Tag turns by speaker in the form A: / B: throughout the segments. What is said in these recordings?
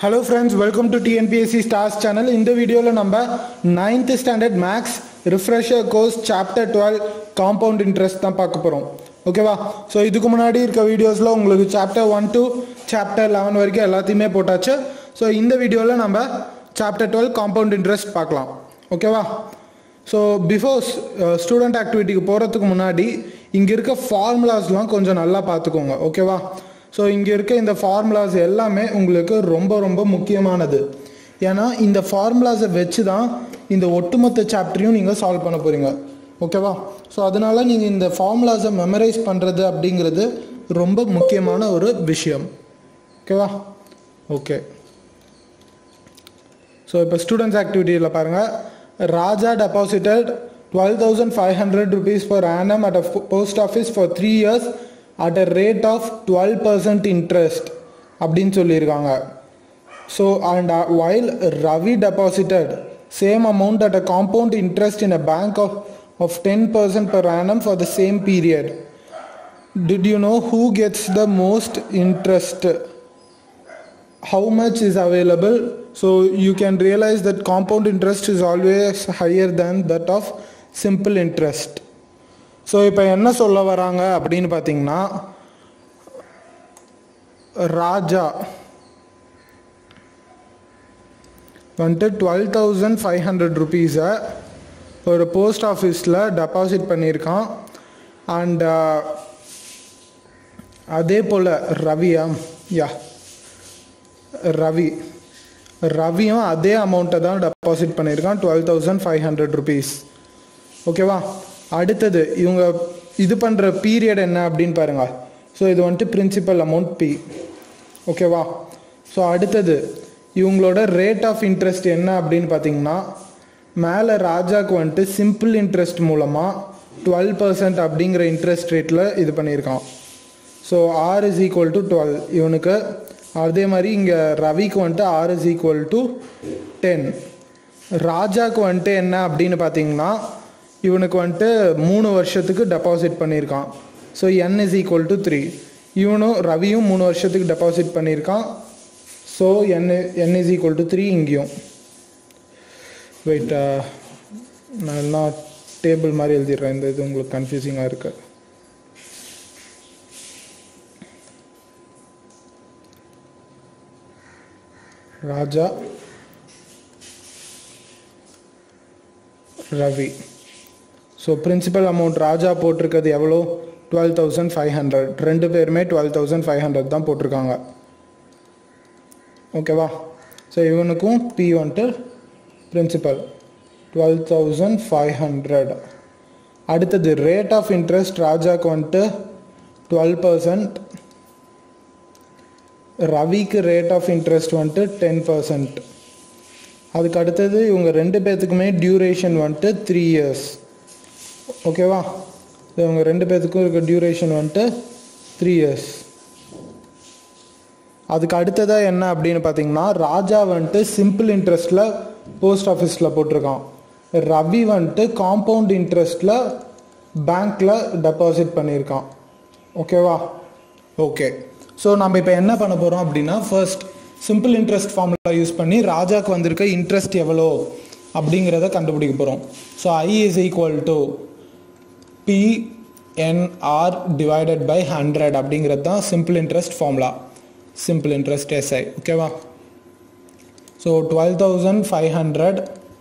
A: hello friends welcome to TNPSC stars channel இந்த வீடியோவில் நம்ம ninth standard maths refresher course chapter twelve compound interest தான் பார்க்க போகிறோம் ஓகேவா ஸோ இதுக்கு முன்னாடி இருக்க வீடியோஸில் உங்களுக்கு chapter one to chapter eleven வரைக்கும் எல்லாத்தையுமே போட்டாச்சு ஸோ இந்த வீடியோவில் நம்ம சாப்டர் டுவெல் காம்பவுண்ட் இன்ட்ரெஸ்ட் பார்க்கலாம் ஓகேவா ஸோ பிஃபோர் ஸ்டூடெண்ட் ஆக்டிவிட்டிக்கு போகிறதுக்கு முன்னாடி இங்கே இருக்க ஃபார்முலாஸ்லாம் கொஞ்சம் நல்லா பார்த்துக்கோங்க ஓகேவா ஸோ இங்கே இருக்க இந்த ஃபார்முலாஸ் எல்லாமே உங்களுக்கு ரொம்ப ரொம்ப முக்கியமானது ஏன்னா இந்த ஃபார்முலாஸை வச்சு தான் இந்த ஒட்டுமொத்த சாப்டரையும் நீங்கள் சால்வ் பண்ண போகிறீங்க ஓகேவா ஸோ அதனால் நீங்கள் இந்த ஃபார்முலாஸை மெமரைஸ் பண்ணுறது அப்படிங்கிறது ரொம்ப முக்கியமான ஒரு விஷயம் ஓகேவா ஓகே ஸோ இப்போ ஸ்டூடெண்ட்ஸ் ஆக்டிவிட்டியில் பாருங்கள் Raja deposited twelve thousand five hundred rupees for annum at a post office for three years at a rate of twelve percent interest அப்படின்னு சொல்லியிருக்காங்க so and while Ravi deposited same amount at a compound interest in a bank of of ten percent per annum for the same period did you know who gets the most interest how much is available so you can realize that compound interest is always higher than that of simple interest so இப்போ என்ன சொல்ல வராங்க அப்படின்னு பார்த்தீங்கன்னா ராஜா வந்துட்டு twelve thousand five hundred ருபீஸை ஒரு post ஆஃபீஸில் டெபாசிட் பண்ணியிருக்கான் அண்ட் அதே போல் ரவியா யா ரவி ரவியும் அதே அமௌண்ட்டை தான் டெபாசிட் பண்ணியிருக்கான் twelve thousand five hundred rupees ஓகேவா அடுத்தது இவங்க இது பண்ணுற பீரியட் என்ன அப்படின்னு பாருங்க ஸோ இது வந்துட்டு பிரின்சிபல் அமௌண்ட் பி ஓகேவா ஸோ அடுத்தது இவங்களோட ரேட் ஆஃப் இன்ட்ரெஸ்ட் என்ன அப்படின்னு பார்த்தீங்கன்னா மேலே ராஜாக்கு வந்துட்டு சிம்பிள் இன்ட்ரெஸ்ட் மூலமாக டுவெல் பர்சன்ட் அப்படிங்கிற இன்ட்ரெஸ்ட் ரேட்டில் இது பண்ணியிருக்கான் so R is equal to twelve இவனுக்கு அதே மாதிரி இங்கே ரவிக்கு வந்துட்டு R is equal to ten ராஜாக்கு வந்துட்டு என்ன அப்படின்னு பார்த்தீங்கன்னா இவனுக்கு வந்துட்டு மூணு வருஷத்துக்கு டெபாசிட் பண்ணியிருக்கான் so N is equal to three இவனும் ரவியும் மூணு வருஷத்துக்கு டெபாசிட் பண்ணியிருக்கான் so N N is equal to three இங்கேயும் வெயிட் நான் எல்லாம் டேபிள் மாதிரி எழுதிடுறேன் இந்த இது உங்களுக்கு கன்ஃபியூசிங்காக இருக்குது Raja Ravi so principal amount Raja போட்டிருக்கிறது எவ்வளோ டுவெல் தௌசண்ட் ஃபைவ் ஹண்ட்ரட் ரெண்டு பேருமே டுவெல் தௌசண்ட் ஃபைவ் ஹண்ட்ரட் தான் போட்டிருக்காங்க ஓகேவா ஸோ இவனுக்கும் பி வந்துட்டு principal twelve thousand five hundred அடுத்தது ரேட் ஆஃப் இன்ட்ரெஸ்ட் ராஜாக்கு வந்துட்டு டுவெல் பர்சன்ட் ரவிக்கு ரேட் ஆஃப் இன்ட்ரெஸ்ட் வந்துட்டு டென் பர்சன்ட் அதுக்கு அடுத்தது இவங்க ரெண்டு பேர்த்துக்குமே டியூரேஷன் வந்துட்டு த்ரீ இயர்ஸ் ஓகேவா இவங்க ரெண்டு பேர்த்துக்கும் இருக்க டியூரேஷன் வந்துட்டு த்ரீ இயர்ஸ் அதுக்கு அடுத்ததாக என்ன அப்படின்னு பார்த்தீங்கன்னா ராஜா வந்துட்டு சிம்பிள் இன்ட்ரெஸ்ட்டில் போஸ்ட் ஆஃபீஸில் போட்டிருக்கான் ரவி வந்துட்டு காம்பவுண்ட் இன்ட்ரெஸ்ட்டில் பேங்க்கில் டெபாசிட் பண்ணியிருக்கான் ஓகேவா ஓகே ஸோ நம்ம இப்போ என்ன பண்ண போகிறோம் அப்படின்னா first simple interest formula use பண்ணி ராஜாக்கு வந்திருக்க இன்ட்ரெஸ்ட் எவ்வளோ அப்படிங்கிறத கண்டுபிடிக்க போகிறோம் so I is equal to PNR divided by hundred அப்படிங்கிறது தான் simple interest formula simple interest SI ஓகேவா so twelve thousand five hundred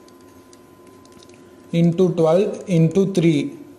A: into twelve into three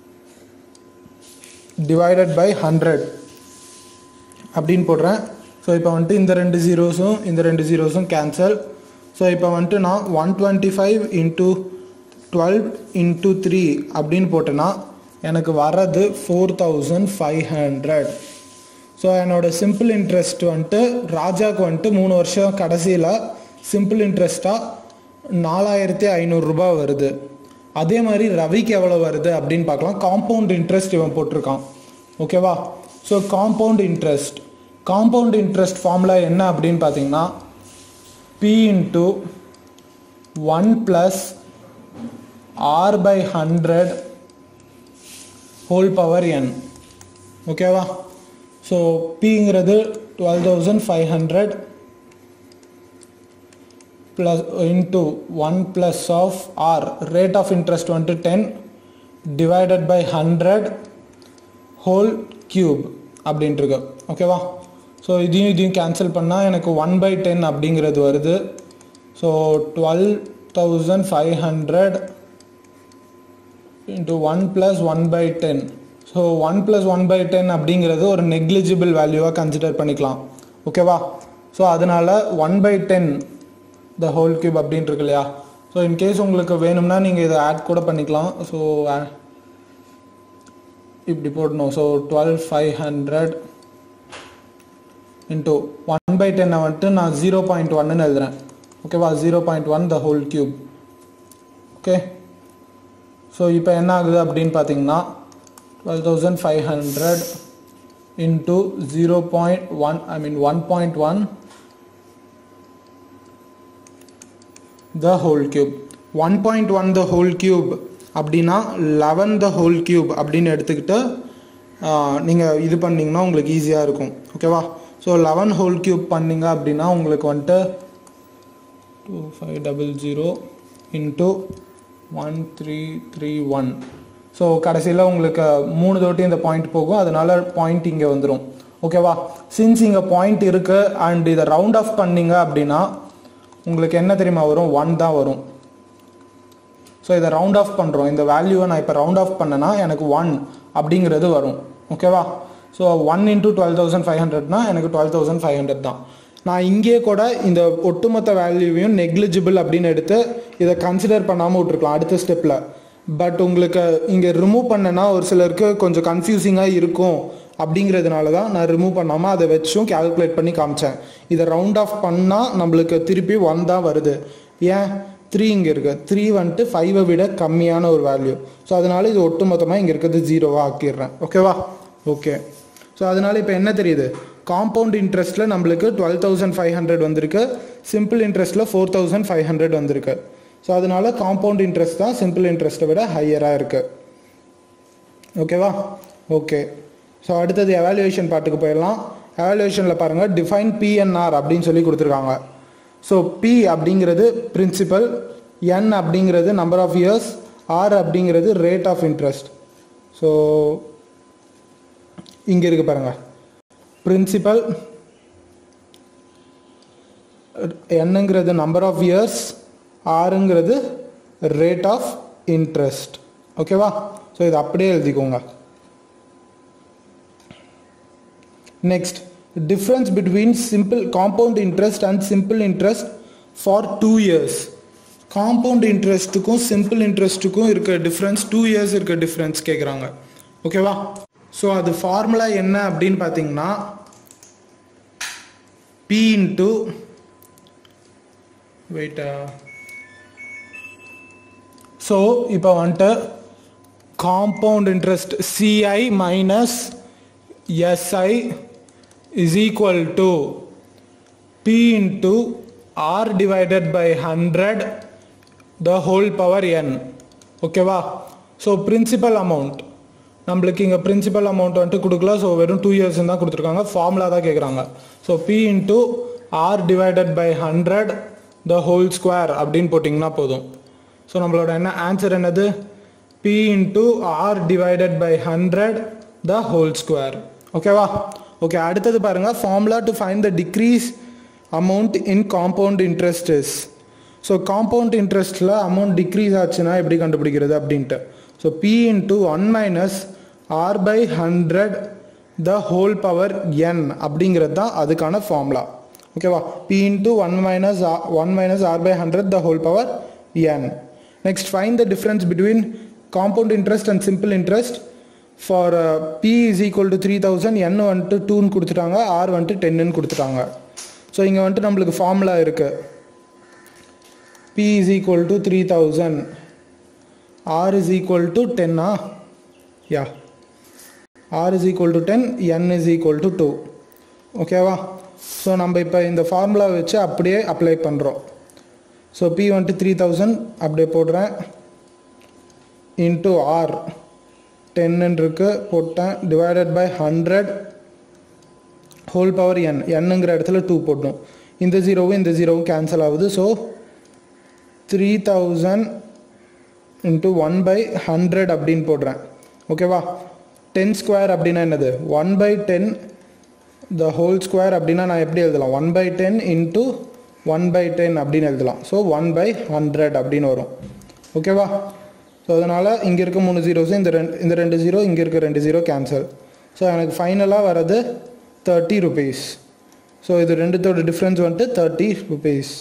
A: divided by hundred அப்படின்னு போடுறேன் ஸோ இப்போ வந்துட்டு இந்த ரெண்டு ஜீரோஸும் இந்த ரெண்டு ஜீரோஸும் கேன்சல் ஸோ இப்போ வந்துட்டு நான் one twenty five into twelve into three அப்படின்னு போட்டேன்னா எனக்கு வர்றது four thousand five hundred so என்னோடய சிம்பிள் இன்ட்ரெஸ்ட் வந்துட்டு ராஜாவுக்கு வந்துட்டு மூணு வருஷம் கடைசியில் சிம்பிள் இன்ட்ரெஸ்ட்டாக நாலாயிரத்தி ஐநூறுரூபா வருது அதே மாதிரி ரவிக்கு எவ்வளோ வருது அப்படின்னு பார்க்கலாம் காம்பவுண்ட் இன்ட்ரெஸ்ட் இவன் போட்டிருக்கான் ஓகேவா so compound interest compound interest formula என்ன அப்படின்னு பார்த்தீங்கன்னா P into one plus R by hundred whole power N ஓகேவா ஸோ பிங்கிறது twelve thousand five hundred plus into 1 plus of r rate of interest வந்துட்டு 10 divided by 100 whole cube அப்படின்ட்டு இருக்கு ஓகேவா so இதையும் இதையும் கேன்சல் பண்ணால் எனக்கு ஒன் பை டென் அப்படிங்கிறது வருது so twelve thousand five hundred into one plus one by ten so one plus one by ten அப்படிங்கிறது ஒரு நெக்லிஜிபிள் வேல்யூவாக கன்சிடர் பண்ணிக்கலாம் ஓகேவா ஸோ அதனால் one by ten the whole cube அப்படின்ட்டு இருக்கு இல்லையா ஸோ இன்கேஸ் உங்களுக்கு வேணும்னா நீங்கள் இதை ஆட் கூட பண்ணிக்கலாம் ஸோ இப்படி போடணும் so twelve five hundred into one by டென்னை வந்துட்டு நான் ஜீரோ பாயிண்ட் ஒன்னு எழுதுறேன் ஓகேவா zero point one the whole cube okay so இப்போ என்ன ஆகுது அப்படின்னு பார்த்தீங்கன்னா twelve thousand five hundred into zero point one I mean one point one the whole cube one point one the whole cube அப்படின்னா eleven the whole cube அப்படின்னு எடுத்துக்கிட்டு நீங்கள் இது பண்ணிங்கன்னா உங்களுக்கு ஈஸியாக இருக்கும் ஓகேவா ஸோ லெவன் ஹோல் கியூப் பண்ணிங்க அப்படின்னா உங்களுக்கு வந்துட்டு two five double zero into one three three one so கடைசியில் உங்களுக்கு மூணு தோட்டி இந்த பாயிண்ட் போகும் அதனால பாயிண்ட் இங்கே வந்துடும் ஓகேவா சின்ஸ் இங்கே பாயிண்ட் இருக்குது அண்ட் இதை ரவுண்ட் ஆஃப் பண்ணீங்க அப்படின்னா உங்களுக்கு என்ன தெரியுமா வரும் ஒன் தான் வரும் ஸோ இதை ரவுண்ட் ஆஃப் பண்ணுறோம் இந்த வேல்யூவை நான் இப்போ ரவுண்ட் ஆஃப் பண்ணேன்னா எனக்கு ஒன் அப்படிங்கிறது வரும் ஓகேவா so one into twelve thousand five ஹண்ட்ரட்னா எனக்கு டுவெல் தௌசண்ட் ஃபைவ் ஹண்ட்ரட் தான் நான் இங்கே கூட இந்த ஒட்டுமொத்த வேல்யூவையும் நெக்லிஜிபிள் அப்படின்னு எடுத்து இதை கன்சிடர் பண்ணாமல் விட்ருக்கலாம் அடுத்த ஸ்டெப்பில் பட் உங்களுக்கு இங்கே ரிமூவ் பண்ணனா ஒரு சிலருக்கு கொஞ்சம் கன்ஃபியூசிங்காக இருக்கும் அப்படிங்கிறதுனால தான் நான் ரிமூவ் பண்ணாமல் அதை வச்சும் கேல்குலேட் பண்ணி காமிச்சேன் இதை ரவுண்ட் ஆஃப் பண்ணால் நம்மளுக்கு திருப்பி ஒன் தான் வருது ஏன் த்ரீ இங்கே இருக்குது த்ரீ வந்துட்டு ஃபைவை விட கம்மியான ஒரு வேல்யூ ஸோ அதனால இது ஒட்டு மொத்தமாக இங்கே இருக்கிறது ஜீரோவாக ஆக்கிடுறேன் ஓகேவா ஓகே ஸோ அதனால இப்போ என்ன தெரியுது காம்பவுண்ட் இன்ட்ரெஸ்ட்டில் நம்மளுக்கு டுவெல் தௌசண்ட் ஃபைவ் ஹண்ட்ரட் வந்திருக்கு சிம்பிள் இன்ட்ரெஸ்ட்டில் ஃபோர் தௌசண்ட் ஃபைவ் ஹண்ட்ரட் வந்திருக்கு ஸோ அதனால காம்பவுண்ட் இன்ட்ரெஸ்ட் தான் சிம்பிள் இன்ட்ரெஸ்ட்டை விட ஹையராக இருக்குது ஓகேவா ஓகே ஸோ அடுத்தது எவாலுவேஷன் பார்ட்டுக்கு போயிடலாம் எவாலுவேஷனில் பாருங்கள் டிஃபைன் பிஎன்ஆர் அப்படின்னு சொல்லி கொடுத்துருக்காங்க ஸோ பி அப்படிங்கிறது பிரின்சிபல் என் அப்படிங்கிறது நம்பர் ஆஃப் இயர்ஸ் ஆர் அப்படிங்கிறது ரேட் ஆஃப் இன்ட்ரெஸ்ட் ஸோ இங்கே இருக்கு பாருங்கள் பிரின்சிபல் என்னங்கிறது நம்பர் ஆஃப் இயர்ஸ் ஆறுங்கிறது ரேட் ஆஃப் இன்ட்ரெஸ்ட் ஓகேவா ஸோ இது அப்படியே எழுதிக்கோங்க next difference between simple compound interest and simple interest for two years compound இன்ட்ரெஸ்ட்டுக்கும் சிம்பிள் இன்ட்ரெஸ்ட்டுக்கும் இருக்க டிஃப்ரென்ஸ் டூ இயர்ஸ் இருக்க டிஃப்ரென்ஸ் கேட்குறாங்க ஓகேவா ஸோ அது ஃபார்முலா என்ன அப்படின்னு பார்த்தீங்கன்னா பி இன்ட்டு வெயிட்டா ஸோ இப்போ வந்துட்டு compound interest CI minus SI is equal to P into R divided by 100 the whole power n ஓகேவா ஸோ பிரின்சிபல் அமௌண்ட் நம்மளுக்கு இங்கே பிரின்சிபல் அமௌண்ட் வந்துட்டு கொடுக்கல ஸோ வெறும் டூ இயர்ஸ் தான் கொடுத்துருக்காங்க ஃபார்முலா தான் கேட்குறாங்க so P into R divided by hundred the whole square அப்படின்னு போட்டிங்கன்னா போதும் ஸோ நம்மளோட என்ன ஆன்சர் என்னது P into R divided by hundred the whole square ஓகேவா ஓகே அடுத்தது பாருங்கள் formula to find the decrease amount in compound interest is so compound இன்ட்ரெஸ்ட்டில் அமௌண்ட் டிக்ரீஸ் ஆச்சுன்னா எப்படி கண்டுபிடிக்கிறது அப்படின்ட்டு so P into one minus R by hundred the whole power N அப்படிங்கிறது தான் அதுக்கான ஃபார்முலா ஓகேவா P into one minus one minus R by hundred the whole power N next fine the difference between compound interest and simple interest for P is equal to three thousand N வந்துட்டு டூன்னு கொடுத்துட்டாங்க R வந்துட்டு டென்னுன்னு கொடுத்துட்டாங்க so இங்கே வந்துட்டு நம்மளுக்கு formula இருக்குது P is equal to three thousand R is equal to டென்னா yeah R is equal to ten N is equal to two ஓகேவா ஸோ நம்ம இப்போ இந்த ஃபார்முலா வச்சு அப்படியே அப்ளை பண்ணுறோம் ஸோ பி வந்துட்டு த்ரீ தௌசண்ட் அப்படியே போடுறேன் இன்ட்டு ஆர் டென்னு இருக்கு போட்டேன் divided by hundred whole power N என்னங்கிற இடத்துல டூ போடணும் இந்த ஜீரோவும் இந்த ஜீரோவும் கேன்சல் ஆகுது so three thousand into one by hundred அப்படின்னு போடுறேன் ஓகேவா டென் ஸ்கொயர் அப்படின்னா என்னது one by ten the whole square அப்படின்னா நான் எப்படி எழுதலாம் one by ten into one by ten அப்படின்னு எழுதலாம் ஸோ ஒன் பை ஹண்ட்ரட் அப்படின்னு வரும் ஓகேவா ஸோ அதனால் இங்கே இருக்க மூணு ஜீரோஸும் இந்த ரெண்டு இந்த ரெண்டு ஜீரோ இங்கே இருக்க ரெண்டு ஜீரோ கேன்சல் ஸோ எனக்கு ஃபைனலாக வர்றது தேர்ட்டி ருபீஸ் ஸோ இது ரெண்டுத்தோட டிஃப்ரென்ஸ் வந்துட்டு தேர்ட்டி ருபீஸ்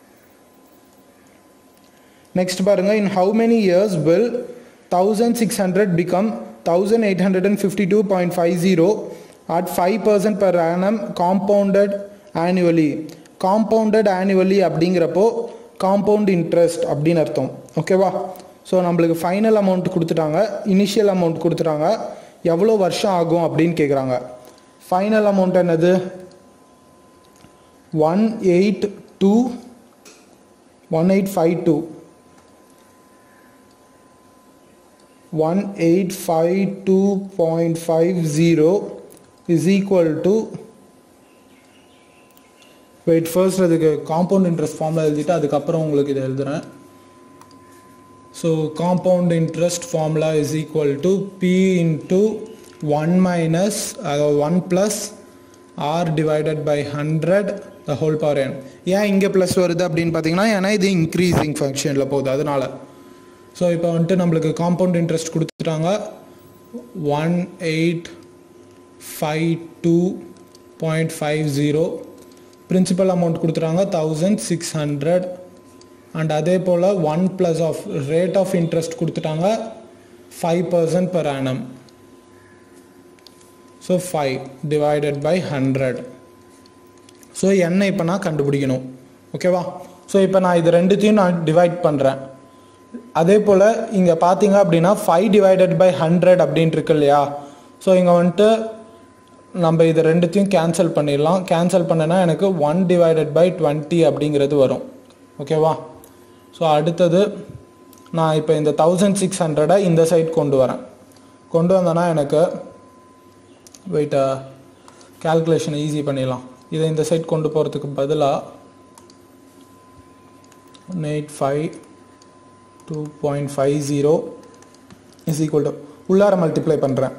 A: நெக்ஸ்ட் பாருங்க in how many years will thousand six hundred become thousand eight hundred and fifty two point five zero at five percent per annum compounded annually compounded annually அப்படிங்கிறப்போ compound interest அப்படின்னு அர்த்தம் ஓகேவா so நம்மளுக்கு final amount கொடுத்துட்டாங்க initial amount கொடுத்துட்டாங்க எவ்வளோ வருஷம் ஆகும் அப்படின்னு கேட்குறாங்க ஃபைனல் அமௌண்ட் என்னது one eight two one eight five two one eight five two point five zero is equal to wait first அதுக்கு காம்பவுண்ட் இன்ட்ரெஸ்ட் ஃபார்மில் எழுதிட்டு அதுக்கப்புறம் உங்களுக்கு இதை எழுதுகிறேன் so compound interest formula is equal to P into one minus அதாவது one plus R divided by hundred the whole power N ஏன் இங்கே ப்ளஸ் வருது அப்படின்னு பார்த்தீங்கன்னா ஏன்னா இது இன்க்ரீஸிங் ஃபங்க்ஷனில் போகுது அதனால ஸோ இப்போ வந்துட்டு நம்மளுக்கு காம்பவுண்ட் இன்ட்ரெஸ்ட் கொடுத்துட்டாங்க one eight five two point five zero principal amount கொடுத்துட்டாங்க தௌசண்ட் சிக்ஸ் ஹண்ட்ரட் அண்ட் அதே போல் one plus of rate of interest கொடுத்துட்டாங்க five percent per annum so five divided by hundred so என்ன இப்போ நான் கண்டுபிடிக்கணும் ஓகேவா ஸோ இப்போ நான் இது ரெண்டுத்தையும் நான் டிவைட் பண்ணுறேன் அதே போல் இங்கே பார்த்தீங்க அப்படின்னா ஃபைவ் டிவைடட் பை ஹண்ட்ரட் அப்படின்ட்டு இருக்கு இல்லையா ஸோ இங்கே வந்துட்டு நம்ம இது ரெண்டுத்தையும் கேன்சல் பண்ணிடலாம் கேன்சல் பண்ணனா எனக்கு ஒன் டிவைடட் பை டுவெண்ட்டி அப்படிங்கிறது வரும் ஓகேவா ஸோ அடுத்தது நான் இப்போ இந்த தௌசண்ட் சிக்ஸ் ஹண்ட்ரடை இந்த சைட் கொண்டு வரேன் கொண்டு வந்தேன்னா எனக்கு வெயிட்டா கேல்குலேஷன் ஈஸி பண்ணிடலாம் இதை இந்த சைட் கொண்டு போகிறதுக்கு பதிலாக one eight five two point five zero is equal to உள்ளார மல்டிப்ளை பண்ணுறேன்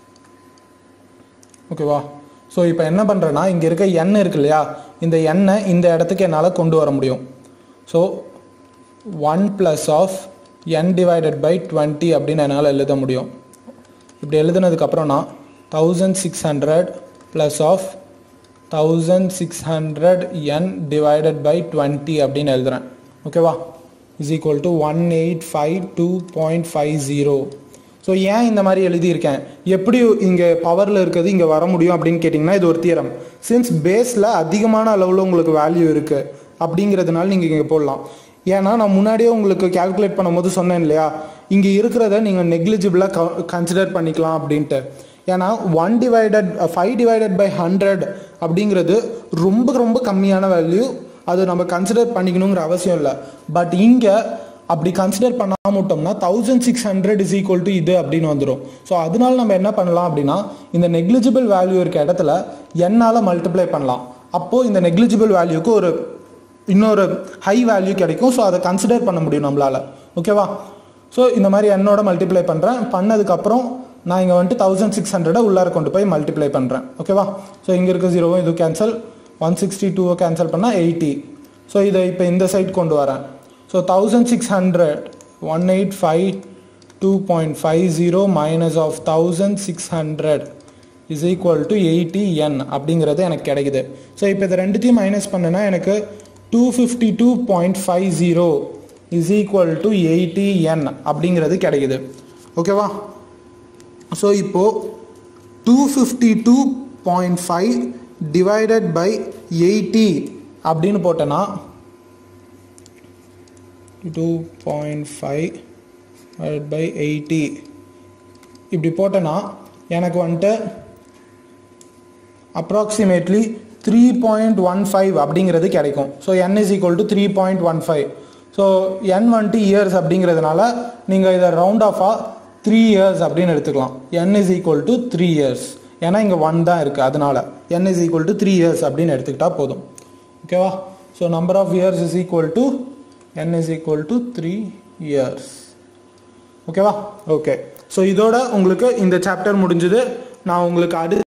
A: ஓகேவா ஸோ இப்போ என்ன பண்ணுறேன்னா இங்கே இருக்க எண் இருக்கு இல்லையா இந்த எண்ணை இந்த இடத்துக்கு என்னால் கொண்டு வர முடியும் so one plus of N divided by twenty அப்படின்னு என்னால் எழுத முடியும் இப்படி எழுதுனதுக்கப்புறம் நான் thousand six hundred plus of thousand six hundred N divided by twenty அப்படின்னு எழுதுகிறேன் ஓகேவா is equal to one eight five two point five zero so ஏன் இந்த மாதிரி எழுதியிருக்கேன் எப்படி இங்கே பவரில் இருக்கிறது இங்கே வர முடியும் அப்படின்னு கேட்டிங்கன்னா இது ஒரு தியரம் சின்ஸ் பேஸில் அதிகமான அளவில் உங்களுக்கு வேல்யூ இருக்குது அப்படிங்கிறதுனால நீங்கள் இங்கே போடலாம் ஏன்னா நான் முன்னாடியே உங்களுக்கு கால்குலேட் பண்ணும்போது சொன்னேன் இல்லையா இங்கே இருக்கிறத நீங்கள் நெக்லிஜிபிளாக கன்சிடர் பண்ணிக்கலாம் அப்படின்ட்டு ஏன்னா one divided five divided by hundred அப்படிங்கிறது ரொம்ப ரொம்ப கம்மியான வேல்யூ அது நம்ம கன்சிடர் பண்ணிக்கணுங்கிற அவசியம் இல்லை பட் இங்கே அப்படி கன்சிடர் பண்ணாம விட்டோம்னா thousand six hundred is equal to இது அப்படின்னு வந்துடும் ஸோ அதனால நம்ம என்ன பண்ணலாம் அப்படின்னா இந்த நெக்லிஜிபிள் வேல்யூ இருக்க இடத்துல என்னால் மல்டிப்ளை பண்ணலாம் அப்போது இந்த நெக்லிஜிபிள் வேல்யூக்கு ஒரு இன்னொரு ஹை வேல்யூ கிடைக்கும் ஸோ அதை கன்சிடர் பண்ண முடியும் நம்மளால் ஓகேவா ஸோ இந்த மாதிரி என்னோட மல்டிப்ளை பண்ணுறேன் பண்ணதுக்கப்புறம் நான் இங்கே வந்துட்டு தௌசண்ட் சிக்ஸ் ஹண்ட்ரடை உள்ளார கொண்டு போய் மல்டிப்ளை பண்ணுறேன் ஓகேவா ஸோ இங்கே இருக்க ஜீரோவும் இது கேன்சல் ஒன் சிக்ஸ்டி டூவை கேன்சல் பண்ணால் எயிட்டி ஸோ இதை இப்போ இந்த சைட் கொண்டு வரேன் so thousand six hundred one eight five two point five zero minus of thousand six hundred is equal to eighty N அப்படிங்கிறது எனக்கு கிடைக்குது ஸோ இப்போ இதை ரெண்டுத்தையும் மைனஸ் பண்ணனா எனக்கு two fifty two point five zero is equal to eighty N அப்படிங்கிறது கிடைக்குது ஓகேவா ஸோ இப்போது two fifty two point five divided by eighty அப்படின்னு போட்டேன்னா two point five divide by eighty இப்படி போட்டேன்னா எனக்கு வந்துட்டு approximately three point one five அப்படிங்கிறது கிடைக்கும் so N is equal to three point one five so N வந்துட்டு இயர்ஸ் அப்படிங்கிறதுனால நீங்கள் இதை ரவுண்ட் ஆஃபாக த்ரீ இயர்ஸ் அப்படின்னு எடுத்துக்கலாம் N is equal to three years ஏன்னா இங்கே ஒன் தான் இருக்குது அதனால N is equal to three years அப்படின்னு எடுத்துக்கிட்டா போதும் ஓகேவா so number of years is equal to N is equal to three years ஓகேவா ஓகே ஸோ இதோட உங்களுக்கு இந்த சாப்டர் முடிஞ்சது நான் உங்களுக்கு அடுத்த